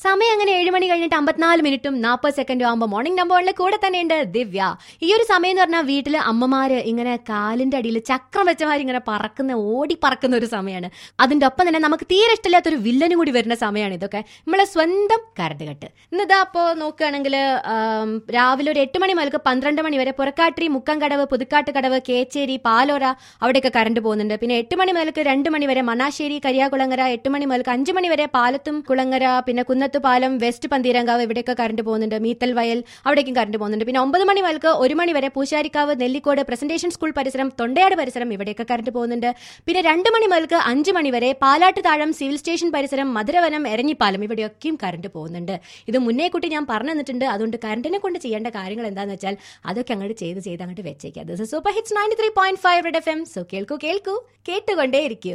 സമയം അങ്ങനെ ഏഴ് മണി കഴിഞ്ഞിട്ട് അമ്പത്തിനാല് മിനിറ്റും നാൽപ്പത് സെക്കൻഡും ആകുമ്പോൾ മോർണിംഗ് നമ്പർ വണ്ണിൽ കൂടെ തന്നെയുണ്ട് ദിവ്യ ഈ ഒരു സമയം എന്ന് പറഞ്ഞാൽ വീട്ടില് അമ്മമാര് ഇങ്ങനെ കാലിന്റെ അടിയിൽ ചക്രം വെച്ചമാര് ഇങ്ങനെ പറക്കുന്ന ഓടി പറക്കുന്ന ഒരു സമയമാണ് അതിന്റെ ഒപ്പം തന്നെ നമുക്ക് തീരെ ഇഷ്ടമില്ലാത്തൊരു വില്ലനും കൂടി വരുന്ന സമയമാണ് ഇതൊക്കെ നമ്മളെ സ്വന്തം കരണ്ട് കട്ട് ഇന്നിതാ അപ്പോ നോക്കുകയാണെങ്കിൽ രാവിലെ ഒരു എട്ട് മണി മുതൽക്ക് പന്ത്രണ്ട് മണി വരെ പുറക്കാട്ടിരി മുക്കംകടവ് പുതുക്കാട്ട് കടവ് കേച്ചേരി പാലോര അവിടെയൊക്കെ കറണ്ട് പോകുന്നുണ്ട് പിന്നെ എട്ട് മണി മുതൽക്ക് രണ്ട് മണി വരെ മണാശ്ശേരി കരിയാകുളങ്ങര എട്ട് മണി മുതൽക്ക് അഞ്ച് മണി വരെ പാലത്തും കുളങ്ങര പിന്നെ കുന്നത്ത് പാലം വെസ്റ്റ് പന്തീരങ്കാവ് ഇവിടെയൊക്കെ കറണ്ട് പോകുന്നുണ്ട് മീത്തൽ വയൽ അവിടേക്കും കറണ്ട് പോകുന്നുണ്ട് പിന്നെ ഒമ്പത് മണി മുതൽക്ക് ഒരു മണി വരെ പൂശാരിക്കാവ് നെല്ലിക്കോട് പ്രസന്റേഷൻ സ്കൂൾ പരിസരം തൊണ്ടയാട് പരിസരം ഇവിടെയൊക്കെ കറണ്ട് പോകുന്നുണ്ട് പിന്നെ രണ്ട് മണി മുതൽക്ക് അഞ്ച് മണി വരെ പാലാട്ട് താഴം സിവിൽ സ്റ്റേഷൻ പരിസരം മധുരവനം എരഞ്ഞിപ്പാലം ഇവിടെയൊക്കെയും കറണ്ട് പോകുന്നുണ്ട് ഇത് മുന്നേ കൂട്ടി ഞാൻ പറഞ്ഞു തന്നിട്ടുണ്ട് അതുകൊണ്ട് കറണ്ടിനെ കൊണ്ട് ചെയ്യേണ്ട കാര്യങ്ങൾ എന്താണെന്ന് വെച്ചാൽ അതൊക്കെ അങ്ങോട്ട് ചെയ്ത് ചെയ്ത് അങ്ങോട്ട് വെച്ചേക്കാം this super hits ninety three point five red F M so കേൾക്കൂ കേൾക്കൂ കേട്ടുകൊണ്ടേ ഇരിക്കൂ